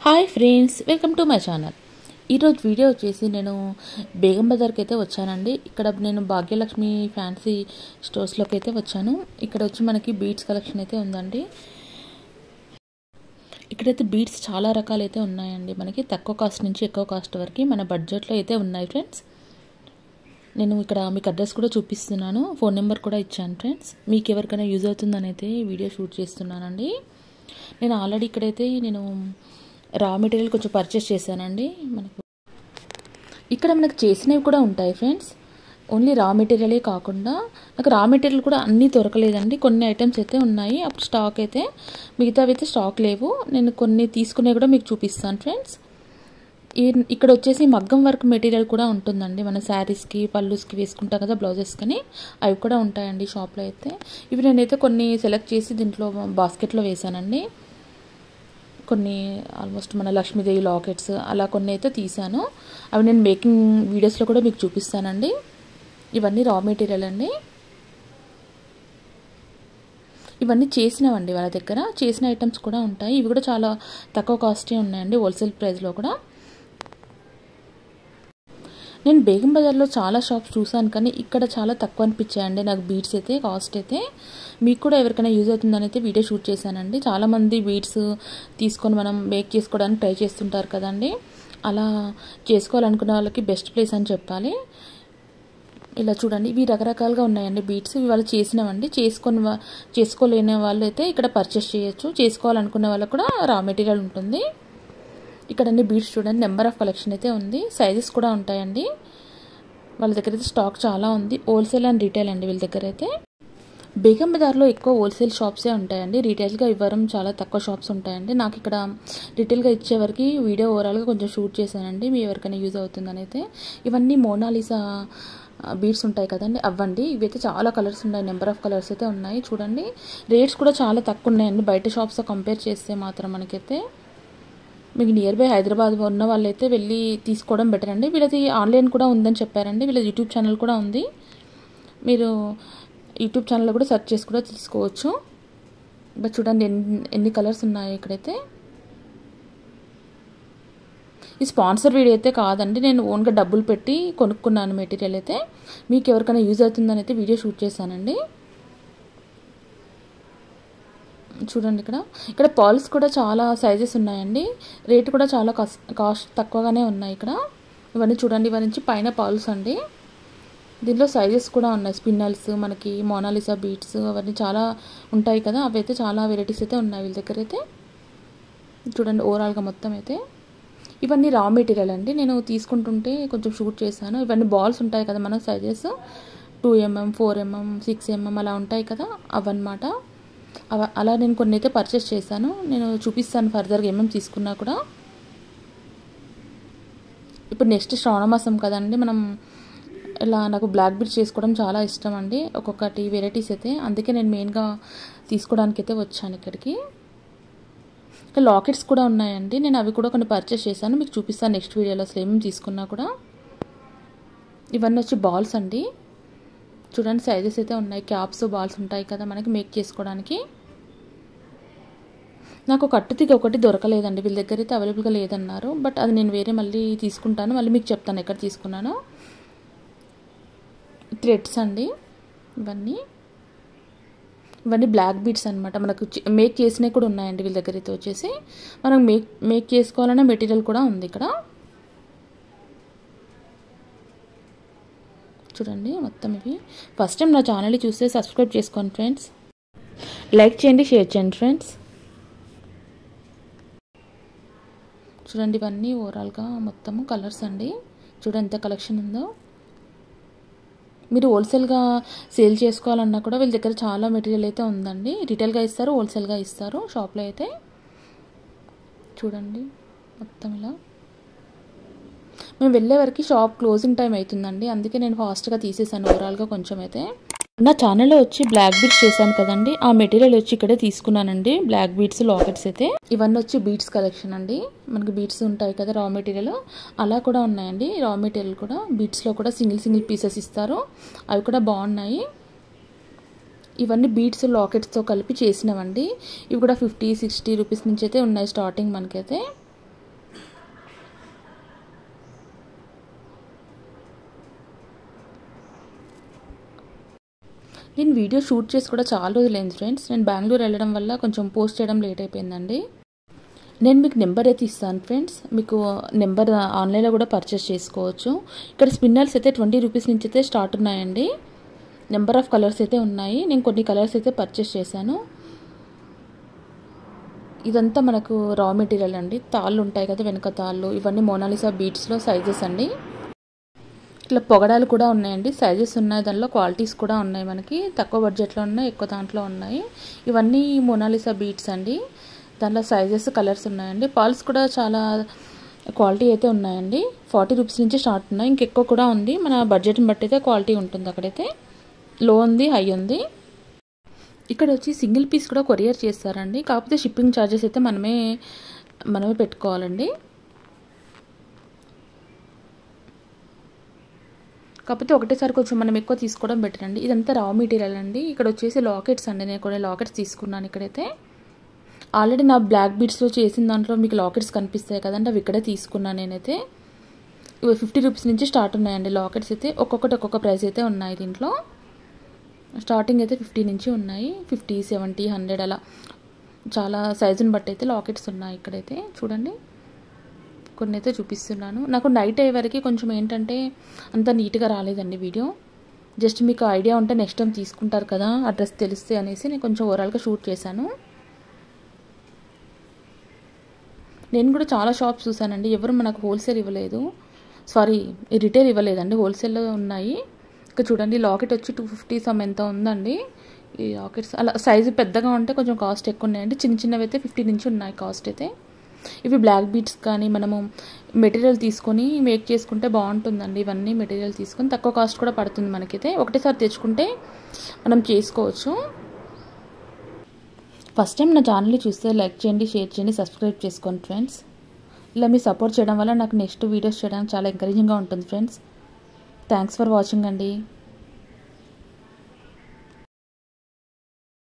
hi friends welcome to my channel ఈరోజు video వచ్చేసి నేను బేగం బజార్కి అయితే వచ్చానండి ఇక్కడ నేను భాగ్యలక్ష్మి ఫ్యాన్సీ స్టోర్స్లోకి అయితే వచ్చాను ఇక్కడ వచ్చి మనకి బీడ్స్ కలెక్షన్ అయితే ఉందండి ఇక్కడైతే బీడ్స్ చాలా రకాలైతే ఉన్నాయండి మనకి తక్కువ కాస్ట్ నుంచి ఎక్కువ కాస్ట్ వరకు మన బడ్జెట్లో అయితే ఉన్నాయి ఫ్రెండ్స్ నేను ఇక్కడ మీకు అడ్రస్ కూడా చూపిస్తున్నాను ఫోన్ నెంబర్ కూడా ఇచ్చాను ఫ్రెండ్స్ మీకు ఎవరికైనా యూజ్ అవుతుందని అయితే వీడియో షూట్ చేస్తున్నానండి నేను ఆల్రెడీ ఇక్కడైతే నేను రా మెటీరియల్ కొంచెం పర్చేస్ చేశానండి మనకు ఇక్కడ మనకు చేసినవి కూడా ఉంటాయి ఫ్రెండ్స్ ఓన్లీ రా మెటీరియలే కాకుండా నాకు రా మెటీరియల్ కూడా అన్నీ దొరకలేదండి కొన్ని ఐటమ్స్ అయితే ఉన్నాయి అప్పుడు స్టాక్ అయితే మిగతావి అయితే స్టాక్ లేవు నేను కొన్ని తీసుకునేవి కూడా మీకు చూపిస్తాను ఫ్రెండ్స్ ఈ ఇక్కడ వచ్చేసి మగ్గం వర్క్ మెటీరియల్ కూడా ఉంటుందండి మన శారీస్కి పళ్ళుస్కి వేసుకుంటాం కదా బ్లౌజెస్కి అవి కూడా ఉంటాయండి షాప్లో అయితే ఇవి నేనైతే కొన్ని సెలెక్ట్ చేసి దీంట్లో బాస్కెట్లో వేసానండి కొన్ని ఆల్మోస్ట్ మన లక్ష్మీదేవి లాకెట్స్ అలా కొన్ని అయితే తీసాను అవి నేను మేకింగ్ వీడియోస్లో కూడా మీకు చూపిస్తానండి ఇవన్నీ రా మెటీరియల్ అండి ఇవన్నీ చేసినవండి వాళ్ళ దగ్గర చేసిన ఐటమ్స్ కూడా ఉంటాయి ఇవి కూడా చాలా తక్కువ కాస్టే ఉన్నాయండి హోల్సేల్ ప్రైస్లో కూడా నేను బేగం బజార్లో చాలా షాప్స్ చూసాను కానీ ఇక్కడ చాలా తక్కువ అనిపించాయండి నాకు బీడ్స్ అయితే కాస్ట్ అయితే మీకు కూడా ఎవరికైనా యూజ్ అవుతుందని అయితే వీడియో షూట్ చేశానండి చాలామంది బీడ్స్ తీసుకొని మనం మేక్ చేసుకోవడానికి ట్రై చేస్తుంటారు కదండి అలా చేసుకోవాలనుకునే వాళ్ళకి బెస్ట్ ప్లేస్ అని చెప్పాలి ఇలా చూడండి ఇవి రకరకాలుగా ఉన్నాయండి బీట్స్ ఇవి వాళ్ళు చేసినవండి చేసుకొని చేసుకోలేని వాళ్ళు అయితే ఇక్కడ పర్చేస్ చేయొచ్చు చేసుకోవాలనుకునే వాళ్ళకి కూడా రా మెటీరియల్ ఉంటుంది ఇక్కడ అన్ని బీట్స్ చూడండి నెంబర్ ఆఫ్ కలెక్షన్ అయితే ఉంది సైజెస్ కూడా ఉంటాయండి వాళ్ళ దగ్గర అయితే స్టాక్ చాలా ఉంది హోల్సేల్ అండ్ రీటైల్ అండి వీళ్ళ దగ్గర అయితే బేగం బజార్లో ఎక్కువ హోల్సేల్ షాప్సే ఉంటాయండి రీటైల్గా ఇవ్వడం చాలా తక్కువ షాప్స్ ఉంటాయండి నాకు ఇక్కడ రీటైల్గా ఇచ్చేవరకు వీడియో ఓవరాల్గా కొంచెం షూట్ చేశానండి మీ ఎవరికైనా యూజ్ అవుతుందని అయితే ఇవన్నీ మోనాలిసా బీడ్స్ ఉంటాయి కదండి అవ్వండి ఇవైతే చాలా కలర్స్ ఉన్నాయి నెంబర్ ఆఫ్ కలర్స్ అయితే ఉన్నాయి చూడండి రేట్స్ కూడా చాలా తక్కువ ఉన్నాయండి బయట షాప్స్తో కంపేర్ చేస్తే మాత్రం మనకైతే మీకు నియర్ బై హైదరాబాద్ ఉన్న వాళ్ళైతే వెళ్ళి తీసుకోవడం బెటర్ అండి వీళ్ళది ఆన్లైన్ కూడా ఉందని చెప్పారండి వీళ్ళ యూట్యూబ్ ఛానల్ కూడా ఉంది మీరు యూట్యూబ్ ఛానల్లో కూడా సెర్చ్ చేసి కూడా తీసుకోవచ్చు బట్ చూడండి ఎన్ని ఎన్ని కలర్స్ ఉన్నాయి ఇక్కడైతే ఈ స్పాన్సర్ వీడియో అయితే కాదండి నేను ఓన్గా డబ్బులు పెట్టి కొనుక్కున్నాను మెటీరియల్ అయితే మీకు ఎవరికైనా యూజ్ అవుతుందని అయితే వీడియో షూట్ చేశానండి చూడండి ఇక్కడ ఇక్కడ పాల్స్ కూడా చాలా సైజెస్ ఉన్నాయండి రేట్ కూడా చాలా కాస్ట్ తక్కువగానే ఉన్నాయి ఇక్కడ ఇవన్నీ చూడండి ఇవన్నీ నుంచి పైన పాల్స్ అండి దీంట్లో సైజెస్ కూడా ఉన్నాయి స్పిన్నల్స్ మనకి మోనాలిసా బీట్స్ అవన్నీ చాలా ఉంటాయి కదా అవి అయితే చాలా వెరైటీస్ అయితే ఉన్నాయి వీళ్ళ దగ్గర అయితే చూడండి ఓవరాల్గా మొత్తం అయితే ఇవన్నీ రా మెటీరియల్ అండి నేను తీసుకుంటుంటే కొంచెం షూట్ చేశాను ఇవన్నీ బాల్స్ ఉంటాయి కదా మన sizes two mm four mm six mm అలా ఉంటాయి కదా అవన్నమాట అలా నేను కొన్ని అయితే పర్చేస్ చేశాను నేను చూపిస్తాను ఫర్దర్గా ఏమేమి తీసుకున్నా కూడా ఇప్పుడు నెక్స్ట్ శ్రావణ మాసం కదండి మనం ఇలా నాకు బ్లాక్ బీడ్స్ చేసుకోవడం చాలా ఇష్టం అండి ఒక్కొక్కటి వెరైటీస్ అయితే అందుకే నేను మెయిన్గా తీసుకోవడానికి అయితే వచ్చాను ఇక్కడికి ఇంకా లాకెట్స్ కూడా ఉన్నాయండి నేను అవి కూడా కొన్ని పర్చేస్ చేశాను మీకు చూపిస్తాను నెక్స్ట్ వీడియోలో అసలు ఏమేమి తీసుకున్నా కూడా ఇవన్నీ వచ్చి బాల్స్ అండి చూడండి సైజెస్ అయితే ఉన్నాయి క్యాప్స్ బాల్స్ ఉంటాయి కదా మనకి మేక్ చేసుకోవడానికి నాకు కట్టుతికి ఒకటి దొరకలేదండి వీళ్ళ దగ్గర అయితే అవైలబుల్గా లేదన్నారు బట్ అది నేను వేరే మళ్ళీ తీసుకుంటాను మళ్ళీ మీకు చెప్తాను ఎక్కడ తీసుకున్నాను థ్రెడ్స్ అండి ఇవన్నీ ఇవన్నీ బ్లాక్ బీడ్స్ అనమాట మనకు మేక్ చేసినవి కూడా ఉన్నాయండి వీళ్ళ దగ్గర అయితే వచ్చేసి మనం మేక్ మేక్ చేసుకోవాలన్న మెటీరియల్ కూడా ఉంది ఇక్కడ చూడండి మొత్తం ఇవి ఫస్ట్ టైం నా ఛానల్ని చూస్తే సబ్స్క్రైబ్ చేసుకోండి ఫ్రెండ్స్ లైక్ చేయండి షేర్ చేయండి ఫ్రెండ్స్ చూడండి ఇవన్నీ ఓవరాల్గా మొత్తము కలర్స్ అండి చూడండి ఎంత కలెక్షన్ ఉందో మీరు హోల్సేల్గా సేల్ చేసుకోవాలన్నా కూడా వీళ్ళ దగ్గర చాలా మెటీరియల్ అయితే ఉందండి రిటైల్గా ఇస్తారు హోల్సేల్గా ఇస్తారు షాప్లో అయితే చూడండి మొత్తం ఇలా మేము వెళ్ళే వరకు షాప్ క్లోజింగ్ టైం అవుతుందండి అందుకే నేను ఫాస్ట్గా తీసేసాను ఓవరాల్గా కొంచెం అయితే నా ఛానల్లో వచ్చి బ్లాక్ బీడ్స్ చేశాను కదండి ఆ మెటీరియల్ వచ్చి ఇక్కడే తీసుకున్నానండి బ్లాక్ బీడ్స్ లాకెట్స్ అయితే ఇవన్నీ వచ్చి బీడ్స్ కలెక్షన్ అండి మనకి బీడ్స్ ఉంటాయి కదా రా మెటీరియల్ అలా కూడా ఉన్నాయండి రా మెటీరియల్ కూడా బీడ్స్లో కూడా సింగిల్ సింగిల్ పీసెస్ ఇస్తారు అవి కూడా బాగున్నాయి ఇవన్నీ బీడ్స్ లాకెట్స్తో కలిపి చేసినవండి ఇవి కూడా ఫిఫ్టీ సిక్స్టీ రూపీస్ నుంచి అయితే ఉన్నాయి స్టార్టింగ్ మనకైతే నేను వీడియో షూట్ చేసి కూడా చాలా రోజులైంది ఫ్రెండ్స్ నేను బెంగళూరు వెళ్ళడం వల్ల కొంచెం పోస్ట్ చేయడం లేట్ అయిపోయిందండి నేను మీకు నెంబర్ అయితే ఇస్తాను ఫ్రెండ్స్ మీకు నెంబర్ ఆన్లైన్లో కూడా పర్చేస్ చేసుకోవచ్చు ఇక్కడ స్పిన్నర్స్ అయితే ట్వంటీ రూపీస్ నుంచి అయితే స్టార్ట్ ఉన్నాయండి నెంబర్ ఆఫ్ కలర్స్ అయితే ఉన్నాయి నేను కొన్ని కలర్స్ అయితే పర్చేస్ చేశాను ఇదంతా మనకు రా మెటీరియల్ అండి తాళ్ళు ఉంటాయి కదా వెనక తాళ్ళు ఇవన్నీ మోనాలిసా బీట్స్లో సైజెస్ అండి ఇట్లా పొగడాలు కూడా ఉన్నాయండి సైజెస్ ఉన్నాయి దానిలో క్వాలిటీస్ కూడా ఉన్నాయి మనకి తక్కువ బడ్జెట్లో ఉన్నాయి ఎక్కువ దాంట్లో ఉన్నాయి ఇవన్నీ మోనాలిసా బీట్స్ అండి దాంట్లో సైజెస్ కలర్స్ ఉన్నాయండి పాల్స్ కూడా చాలా క్వాలిటీ అయితే ఉన్నాయండి ఫార్టీ రూపీస్ నుంచి స్టార్ట్ ఉన్నాయి ఇంకెక్కువ కూడా ఉంది మన బడ్జెట్ని బట్టి అయితే క్వాలిటీ ఉంటుంది అక్కడైతే లో ఉంది హై ఉంది ఇక్కడ వచ్చి సింగిల్ పీస్ కూడా కొరియర్ చేస్తారండి కాకపోతే షిప్పింగ్ ఛార్జెస్ అయితే మనమే మనమే పెట్టుకోవాలండి కాకపోతే ఒకటేసారి కొంచెం మనం ఎక్కువ తీసుకోవడం బెటర్ అండి ఇదంతా రా మెటీరియల్ అండి ఇక్కడ వచ్చేసి లాకెట్స్ అండి నేను కొన్ని లాకెట్స్ తీసుకున్నాను ఇక్కడైతే ఆల్రెడీ నా బ్లాక్ బీడ్స్లో చేసిన దాంట్లో మీకు లాకెట్స్ కనిపిస్తాయి కదండి అవి ఇక్కడే తీసుకున్నాను నేనైతే ఇవి ఫిఫ్టీ రూపీస్ నుంచి స్టార్ట్ ఉన్నాయండి లాకెట్స్ అయితే ఒక్కొక్కటి ఒక్కొక్క ప్రైస్ అయితే ఉన్నాయి దీంట్లో స్టార్టింగ్ అయితే ఫిఫ్టీ నుంచి ఉన్నాయి ఫిఫ్టీ సెవెంటీ హండ్రెడ్ అలా చాలా సైజుని బట్టి అయితే లాకెట్స్ ఉన్నాయి ఇక్కడైతే చూడండి కొన్ని అయితే చూపిస్తున్నాను నాకు నైట్ అయ్యే వరకు కొంచెం ఏంటంటే అంత నీట్గా రాలేదండి వీడియో జస్ట్ మీకు ఐడియా ఉంటే నెక్స్ట్ టైం తీసుకుంటారు కదా అడ్రస్ తెలిస్తే అనేసి నేను కొంచెం ఓవరాల్గా షూట్ చేశాను నేను కూడా చాలా షాప్స్ చూసానండి ఎవరు మనకు హోల్సేల్ ఇవ్వలేదు సారీ రిటైల్ ఇవ్వలేదండి హోల్సేల్లో ఉన్నాయి ఇక్కడ చూడండి లాకెట్ వచ్చి టూ ఫిఫ్టీ సమ్ ఎంత ఉందండి ఈ లాకెట్స్ అలా సైజు పెద్దగా ఉంటే కొంచెం కాస్ట్ ఎక్కువ ఉన్నాయండి చిన్న చిన్నవి అయితే ఫిఫ్టీ నుంచి ఉన్నాయి కాస్ట్ అయితే ఇవి బ్లాక్ బీట్స్ కానీ మనము మెటీరియల్ తీసుకొని మేక్ చేసుకుంటే బాగుంటుందండి ఇవన్నీ మెటీరియల్ తీసుకొని తక్కువ కాస్ట్ కూడా పడుతుంది మనకైతే ఒకటేసారి తెచ్చుకుంటే మనం చేసుకోవచ్చు ఫస్ట్ టైం నా ఛానల్ని చూస్తే లైక్ చేయండి షేర్ చేయండి సబ్స్క్రైబ్ చేసుకోండి ఫ్రెండ్స్ ఇలా మీ సపోర్ట్ చేయడం వల్ల నాకు నెక్స్ట్ వీడియోస్ చేయడానికి చాలా ఎంకరేజింగ్గా ఉంటుంది ఫ్రెండ్స్ థ్యాంక్స్ ఫర్ వాచింగ్ అండి